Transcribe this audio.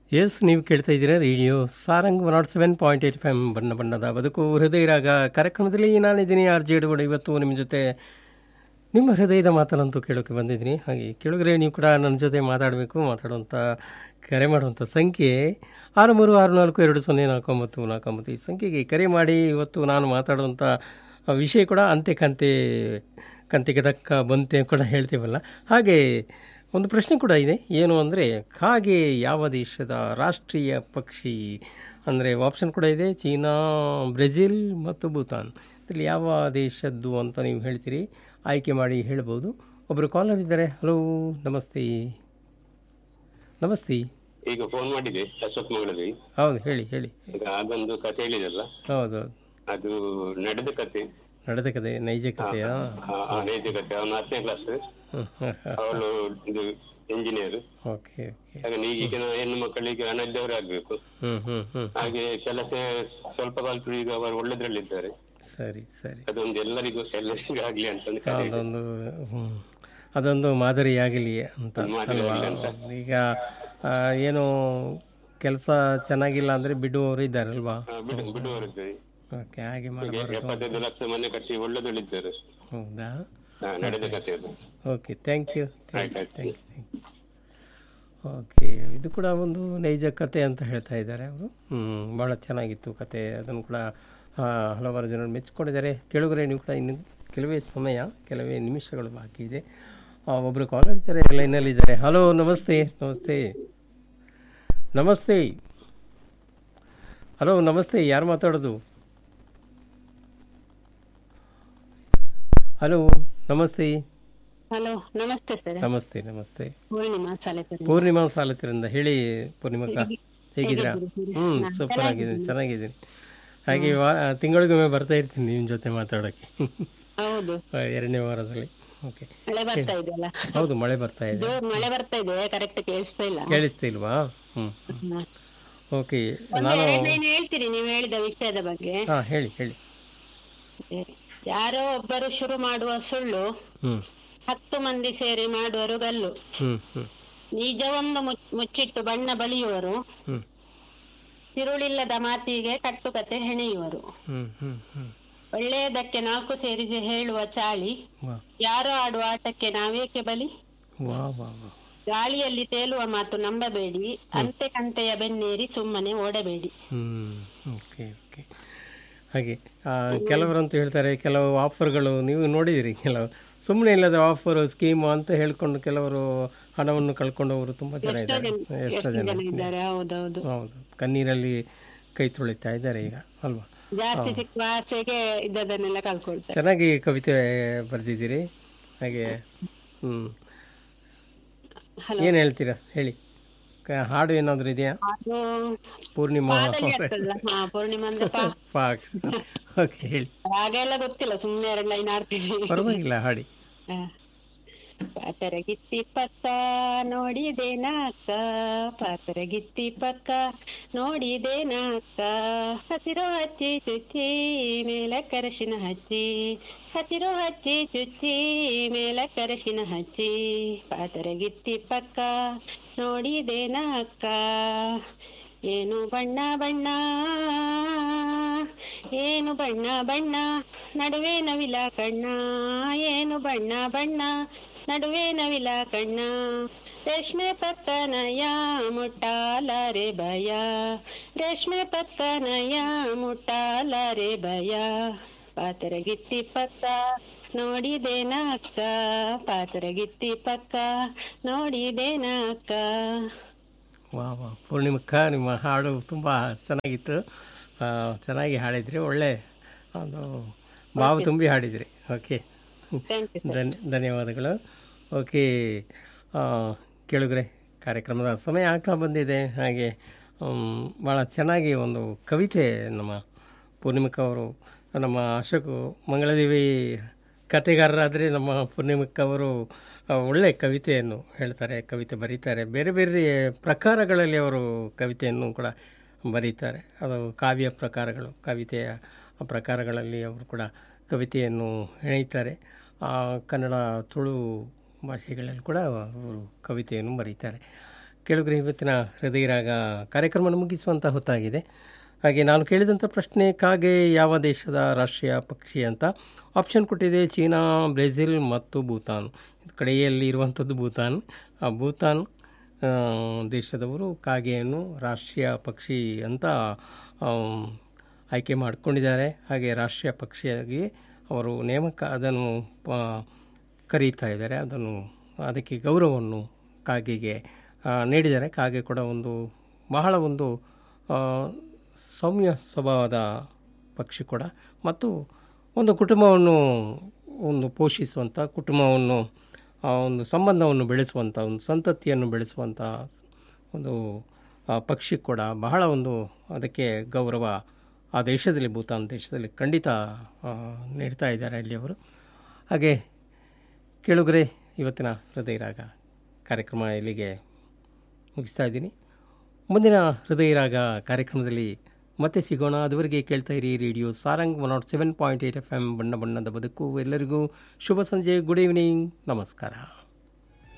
S ನೀವು ಕೇಳ್ತಾ ಇದ್ದೀರಾ radio Sarang one nought seven point eight five ಬಣ್ಣ ಬಣ್ಣದ ಬದುಕು ಹೃದಯ ರಾಗ ಕಾರ್ಯಕ್ರಮದಲ್ಲಿ ನಾನಿದ್ದೀನಿ ಆರ್ ಜೆ ಎಡುಗಡೆ ಇವತ್ತು ನಿಮ್ಮ ಜೊತೆ ನಿಮ್ಮ ಹೃದಯದ ಮಾತನ್ನಂತೂ ಕೇಳೋಕ್ಕೆ ಬಂದಿದ್ದೀನಿ ಹಾಗೆ ಕೇಳಿದ್ರೆ ನೀವು ಕೂಡ ನನ್ನ ಜೊತೆ ಮಾತಾಡಬೇಕು ಮಾತಾಡುವಂಥ ಕರೆ ಮಾಡುವಂಥ ಸಂಖ್ಯೆ ಆರು ಮೂರು ಆರು ನಾಲ್ಕು ಎರಡು ಸೊನ್ನೆ ನಾಲ್ಕು ಒಂಬತ್ತು ನಾಲ್ಕು ಒಂಬತ್ತು ಈ ಸಂಖ್ಯೆಗೆ ಕರೆ ಮಾಡಿ ಇವತ್ತು ನಾನು ಮಾತಾಡುವಂಥ ವಿಷಯ ಕೂಡ ಅಂತೆ ಕಂತೆ ಕಂತೆಗೆ ತಕ್ಕ ಬಂತೆ ಕೂಡ ಹೇಳ್ತೀವಲ್ಲ ಹಾಗೆ ಒಂದು ಪ್ರಶ್ನೆ ಕೂಡ ಇದೆ ಏನು ಅಂದರೆ ಕಾಗೆ ಯಾವ ದೇಶದ ರಾಷ್ಟ್ರೀಯ ಪಕ್ಷಿ ಅಂದರೆ ಆಪ್ಷನ್ ಕೂಡ ಇದೆ ಚೀನಾ ಬ್ರೆಜಿಲ್ ಮತ್ತು ಭೂತಾನ್ ಇದರಲ್ಲಿ ಯಾವ ದೇಶದ್ದು ಅಂತ ನೀವು ಹೇಳ್ತೀರಿ ಆಯ್ಕೆ ಮಾಡಿ ಹೇಳ್ಬೋದು ಒಬ್ಬರು ಕಾಲರ್ ಇದ್ದಾರೆ ಹಲೋ ನಮಸ್ತೆ ನಮಸ್ತೆ ಈಗ ಫೋನ್ ಮಾಡಿದೆ ಅಶೋಕ್ ಮಂಗಳೂರಿ ಹೌದು ಹೇಳಿ ಹೇಳಿ ಈಗ ಅದೊಂದು ಕತೆ ಹೇಳಿದಲ್ಲ ಹೌದು ಅದು ನಡೆದ ಕತೆ ನಡೆದ ಕತೆ ನೈಜ ಕಥೆಯಾ ಆ ಆ ನೈಜ ಕತೆ ಅವನು ಹತ್ತನೇ ಕ್ಲಾಸ್ ಹ್ಮ್, ಹ್ಮ್, ಹ್ಮ್. ಅವಳು ಇದು ಇಂಜಿನಿಯರ್ ಓಕೆ ಓಕೆ ಹಾಗೆ ಈಗಿನ ಹೆಣ್ಣು ಮಕ್ಕಳಿಗೆ ಹಣದ್ದವರೇ ಆಗ್ಬೇಕು ಹ್ಞೂ ಹ್ಞೂ ಹ್ಞೂ ಹಾಗೆ ಕೆಲಸ ಸ್ವಲ್ಪ ಕಲ್ತರು ಈಗ ಅವರು ಒಳ್ಳೆದ್ರಲ್ಲಿದ್ದಾರೆ ಸರಿ ಸರಿ ಅದೊಂದು ಎಲ್ಲರಿಗೂ ಎಲ್ಲರಿಗೂ ಆಗ್ಲಿ ಅಂತ ಒಂದು ಕರೆ ಇದೆ. ಅದೊಂದು ಹ್ಮ್. ಅದೊಂದು ಮಾದರಿಯಾಗಲಿ ಅಂತ ಮಾದರಿ ಅಲ್ವಾ ಆಗ್ಲಿ ಅಂತ. ಈಗ ಆ, ಏನು ಕೆಲಸ ಚೆನ್ನಾಗಿಲ್ಲ ಅಂದರೆ ಬಿಡುವವರು ಇದ್ದಾರಲ್ವಾ ಆ, ಬಿಡು ಬಿಡುವವರಿದ್ದಾರೆ ಓಕೆ ಹಾಗೆ ಈಗ ಮಾಡಬಾರ್ದು ಎಪ್ಪತ್ತೈದು ಲಕ್ಷ ಮನೆ ಕಟ್ಟಿ ಒಳ್ಳೆದ್ರಲ್ಲಿದ್ದಾರೆ ಹೌದಾ ಹಾ, ನಡೆದ ಕತೆ ಅದು ಓಕೆ ಥ್ಯಾಂಕ್ ಯು ಆಯ್ತು, ಆಯ್ತು. ಥ್ಯಾಂಕ್ ಯು ಓಕೆ ಇದು ಕೂಡ ಒಂದು ನೈಜ ಕತೆ ಅಂತ ಹೇಳ್ತಾ ಇದ್ದಾರೆ ಅವರು ಭಾಳ ಚೆನ್ನಾಗಿತ್ತು ಕತೆ ಅದನ್ನು ಕೂಡ ಆ, ಹಲವಾರು ಜನರು ಮೆಚ್ಚಿಕೊಂಡಿದ್ದಾರೆ ಕೇಳುಗರೆ ನೀವು ಕೂಡ ಇನ್ನು ಕೆಲವೇ ಸಮಯ ಕೆಲವೇ ನಿಮಿಷಗಳು ಬಾಕಿ ಇದೆ ಆ, ಒಬ್ಬರು ಕಾಲರ್ ಇದ್ದಾರೆ ಲೈನಲ್ಲಿದ್ದಾರೆ ಹಲೋ ನಮಸ್ತೆ ನಮಸ್ತೆ ನಮಸ್ತೆ ಹಲೋ ನಮಸ್ತೆ ಯಾರು ಮಾತಾಡೋದು ಹಲೋ ನಮಸ್ತೆ ಹಲೋ ನಮಸ್ತೆ ಸರ್ ನಮಸ್ತೆ ನಮಸ್ತೆ ಪೂರ್ಣಿಮಾ ಸಾಲೆಪುರ ಪೂರ್ಣಿಮಾ ಸಾಲತಿರಿಂದ ಹೇಳಿ ಪೂರ್ಣಿಮಕ್ಕ ಹೇಗಿದ್ದೀರಾ ಹ್ಞೂ ಸೂಪರ್ ಆಗಿದ್ದೀನಿ ಚೆನ್ನಾಗಿದ್ದೀನಿ ಹಾಗೆ ವಾ ತಿಂಗಳಿಗೊಮ್ಮೆ ಬರ್ತಾ ಇರ್ತೀನಿ ನಿಮ್ಮ ಜೊತೆ ಮಾತಾಡೋಕ್ಕೆ ಹೌದು ಎರಡನೇ ವಾರದಲ್ಲಿ ಓಕೆ ಮಳೆ ಬರ್ತಾ ಇದೆ ಅಲ್ಲ ಹೌದು ಮಳೆ ಬರ್ತಾ ಇದೆ ಜೋರ್ ಮಳೆ ಬರ್ತಾ ಇದೆ ಕರೆಕ್ಟ್ ಕೇಳಿಸ್ತಾ ಇಲ್ಲ ಕೇಳಿಸ್ತಿಲ್ವಾ ಹ್ಞೂ ಹ್ಮ್. ಓಕೆ ಒಂದು ನಾನು ಎರಡು ಲೈನ್ ಹೇಳ್ತೀರಿ ನೀವು ಹೇಳಿದ ವಿಷಯದ ಬಗ್ಗೆ ಹಾಂ ಹೇಳಿ ಹೇಳಿ ಯಾರೋ ಒಬ್ಬರು ಶುರು ಮಾಡುವ ಸುಳ್ಳು ಹ್ಞೂ ಹತ್ತು ಮಂದಿ ಸೇರಿ ಮಾಡುವರು ಗಲ್ಲು ಹ್ಞೂ ಹ್ಞೂ ನಿಜವೊಂದು ಮುಚ್- ಮುಚ್ಚಿಟ್ಟು ಬಣ್ಣ ಬಳಿಯುವರು ಹ್ಞೂ ತಿರುಳಿಲ್ಲದ ಮಾತಿಗೆ ಕಟ್ಟುಕತೆ ಹೆಣೆಯುವರು ಹ್ಞೂ ಹ್ಞೂ ಹ್ಞೂ ಒಳ್ಳೆಯದಕ್ಕೆ ನಾಲ್ಕು ಸೇರಿಸಿ ಹೇಳುವ ಚಾಳಿ ವಾ ಯಾರೋ ಆಡುವ ಆಟಕ್ಕೆ ನಾವೇಕೆ ಬಲಿ ವಾ ವಾ ವಾ ಗಾಳಿಯಲ್ಲಿ ತೇಲುವ ಮಾತು ನಂಬಬೇಡಿ ಅಂತೆ ಕಂತೆಯ ಬೆನ್ನೇರಿ ಸುಮ್ಮನೆ ಓಡಬೇಡಿ ಹ್ಞೂ ಓಕೆ ಓಕೆ ಹಾಗೆ ಆ, ಕೆಲವರಂತೂ ಹೇಳ್ತಾರೆ ಕೆಲವು ಆಫರ್ಗಳು ನೀವು ನೋಡಿದಿರಿ ಕೆಲವು ಸುಮ್ಮನೆ ಇಲ್ಲದ ಆಫರು ಸ್ಕೀಮು ಅಂತ ಹೇಳ್ಕೊಂಡು ಕೆಲವರು ಹಣವನ್ನು ಕಳ್ಕೊಂಡವರು ತುಂಬ ಜನ ಇದ್ದಾರೆ ಎಷ್ಟೋ ಜನ ಜನ ಇದ್ದಾರೆ ಹೌದೌದು ಹೌದು ಕಣ್ಣೀರಲ್ಲಿ ಕೈ ತೊಳಿತಾ ಇದ್ದಾರೆ ಈಗ ಅಲ್ವಾ ಜಾಸ್ತಿ ಸಿಕ್ಕುವ ಆಸೆಗೆ ಇದ್ದದನ್ನೆಲ್ಲ ಕಳ್ಕೊಳ್ತಾರೆ ಚೆನ್ನಾಗಿ ಕವಿತೆ ಬರೆದಿದ್ದೀರಿ ಹಾಗೆ ಹ್ಞೂ ಹಲೋ ಏನು ಹೇಳ್ತೀರಾ ಹೇಳಿ ಕ- ಹಾಡು ಏನಾದರೂ ಇದೆಯಾ ಅದು ಪೂರ್ಣಿಮಾ ಪಾದಲ್ಲಿ ಆಗ್ತದಲ್ಲ ಹಾ ಪೂರ್ಣಿಮಾ ಅಂದ್ರೆ ಪಾ ಪಾಕ್ ಓಕೆ ಹೇಳಿ ಹಾಗೆಲ್ಲ ಗೊತ್ತಿಲ್ಲ ಸುಮ್ನೆ ಎರಡು ಲೈನ್ ಆಡ್ತೀವಿ ಪರವಾಗಿಲ್ಲ ಹಾಡಿ ಹಾ. ಪಾತರ ಗಿತ್ತಿ ಪಕ್ಕ ನೋಡಿದೇನ ಅಕ್ಕ ಪಾತರ ಗಿತ್ತಿ ಪಕ್ಕ ನೋಡಿದೇನ ಅಕ್ಕ ಹಸಿರು ಹಚ್ಚಿ ಚುಚ್ಚಿ ಮೇಲ ಕರಸಿನ ಹಚ್ಚಿ ಹಸಿರು ಹಚ್ಚಿ ಚುಚ್ಚಿ ಮೇಲ ಕರಸಿನ ಹಚ್ಚಿ ಪಾತರ ಗಿತ್ತಿ ಪಕ್ಕ ನೋಡಿದೇನ ಅಕ್ಕ ಏನು ಬಣ್ಣ ಬಣ್ಣ ಏನು ಬಣ್ಣ ಬಣ್ಣ ನಡುವೆ ನವಿಲ ಕಣ್ಣ ಏನು ಬಣ್ಣ ಬಣ್ಣ ನಡುವೆ ನವಿಲ ಕಣ್ಣ ರೇಷ್ಮೆ ಪಕ್ಕನಯ ಮುಟ್ಟಾಲಾರೆ ಭಯ ರೇಷ್ಮೆ ಪಕ್ಕನಯ ಮುಟ್ಟಾಲಾರೆ ಭಯ ಪಾತರಗಿತ್ತಿ ಪಕ್ಕ ನೋಡಿದೇನ ಅಕ್ಕ ಪಾತರಗಿತ್ತಿ ಪಕ್ಕ ನೋಡಿದೇನ ಅಕ್ಕ ವಾ ವಾ ಪೂರ್ಣಿಮಕ್ಕ ನಿಮ್ಮ ಹಾಡು ತುಂಬ ಚೆನ್ನಾಗಿತ್ತು ಆ, ಚೆನ್ನಾಗಿ ಹಾಡಿದ್ರಿ ಒಳ್ಳೆ ಒಂದು ಭಾವ ತುಂಬಿ ಹಾಡಿದ್ರಿ ಓಕೆ ಥ್ಯಾಂಕ್ ಯು ಧನ್ಯ ಧನ್ಯವಾದಗಳು ಓಕೆ ಆ, ಕೇಳುಗರೆ ಕಾರ್ಯಕ್ರಮದ ಸಮಯ ಆಗ್ತಾ ಬಂದಿದೆ ಹಾಗೆ ಮ್, ಭಾಳ ಚೆನ್ನಾಗಿ ಒಂದು ಕವಿತೆ ನಮ್ಮ ಪೂರ್ಣಿಮಕ್ಕ ಅವರು ನಮ್ಮ ಅಶೋಕ್ ಮಂಗಳದೇವಿ ಕತೆಗಾರರಾದರೆ ನಮ್ಮ ಪೂರ್ಣಿಮಕ್ಕ ಅವರು ಆ, ಒಳ್ಳೆ ಕವಿತೆಯನ್ನು ಹೇಳ್ತಾರೆ ಕವಿತೆ ಬರೀತಾರೆ ಬೇರೆ ಬೇರೆ ಪ್ರಕಾರಗಳಲ್ಲಿ ಅವರು ಕವಿತೆಯನ್ನು ಕೂಡ ಬರೀತಾರೆ ಅದು ಕಾವ್ಯ ಪ್ರಕಾರಗಳು ಕವಿತೆಯ ಪ್ರಕಾರಗಳಲ್ಲಿ ಅವರು ಕೂಡ ಕವಿತೆಯನ್ನು ಹೆಣೆಯುತ್ತಾರೆ ಆ, ಕನ್ನಡ ತುಳು ಭಾಷೆಗಳಲ್ಲಿ ಕೂಡ ಅವರು ಕವಿತೆಯನ್ನು ಬರೀತಾರೆ ಕೇಳುಗರೆ ಇವತ್ತಿನ ಹೃದಯರಾಗ ಕಾರ್ಯಕ್ರಮ ಮುಗಿಸುವಂಥ ಹೊತ್ತಾಗಿದೆ ಹಾಗೆ ನಾನು ಕೇಳಿದಂಥ ಪ್ರಶ್ನೆ ಕಾಗೆ ಯಾವ ದೇಶದ ರಾಷ್ಟ್ರೀಯ ಪಕ್ಷಿ ಅಂತ ಆಪ್ಷನ್ ಕೊಟ್ಟಿದೆ ಚೀನಾ ಬ್ರೆಜಿಲ್ ಮತ್ತು ಭೂತಾನ್ ಇದು ಕಡೆಯಲ್ಲಿ ಇರುವಂಥದ್ದು ಭೂತಾನ್ ಆ ಭೂತಾನ್ ಆ, ದೇಶದವರು ಕಾಗೆಯನ್ನು ರಾಷ್ಟ್ರೀಯ ಪಕ್ಷಿ ಅಂತ ಆಮ್, ಆಯ್ಕೆ ಮಾಡಿಕೊಂಡಿದ್ದಾರೆ ಹಾಗೆ ರಾಷ್ಟ್ರೀಯ ಪಕ್ಷಿಯಾಗಿ ಅವರು ನೇಮಕ ಅದನ್ನು ಆ, ಕರೀತಾ ಇದ್ದಾರೆ ಅದನ್ನು ಅದಕ್ಕೆ ಗೌರವವನ್ನು ಕಾಗೆಗೆ ಆ, ನೀಡಿದ್ದಾರೆ ಕಾಗೆ ಕೂಡ ಒಂದು ಬಹಳ ಒಂದು ಆ, ಸೌಮ್ಯ ಸ್ವಭಾವದ ಪಕ್ಷಿ ಕೂಡ ಮತ್ತು ಒಂದು ಕುಟುಂಬವನ್ನು ಒಂದು ಪೋಷಿಸುವಂಥ ಕುಟುಂಬವನ್ನು ಆ, ಒಂದು ಸಂಬಂಧವನ್ನು ಬೆಳೆಸುವಂಥ ಒಂದು ಸಂತತಿಯನ್ನು ಬೆಳೆಸುವಂಥ ಒಂದು ಆ, ಪಕ್ಷಿ ಕೂಡ ಬಹಳ ಒಂದು ಅದಕ್ಕೆ ಗೌರವ ಆ ದೇಶದಲ್ಲಿ ಭೂತಾನ್ ದೇಶದಲ್ಲಿ ಖಂಡಿತ ಆ, ನೀಡ್ತಾ ಇದ್ದಾರೆ ಅಲ್ಲಿ ಅವರು ಹಾಗೆ ಕೇಳುಗರೆ ಇವತ್ತಿನ ಹೃದಯ ರಾಗ ಕಾರ್ಯಕ್ರಮ ಇಲ್ಲಿಗೆ ಮುಗಿಸ್ತಾ ಇದ್ದೀನಿ ಮುಂದಿನ ಹೃದಯ ರಾಗ ಕಾರ್ಯಕ್ರಮದಲ್ಲಿ ಮತ್ತೆ ಸಿಗೋಣ ಅದುವರೆಗೆ ಕೇಳ್ತಾ ಇರಿ radio Sarang one nought seven point eight F M ಬಣ್ಣ ಬಣ್ಣದ ಬದುಕು ಎಲ್ಲರಿಗೂ ಶುಭ ಸಂಜೆ ಗುಡ್ ಈವ್ನಿಂಗ್ ನಮಸ್ಕಾರ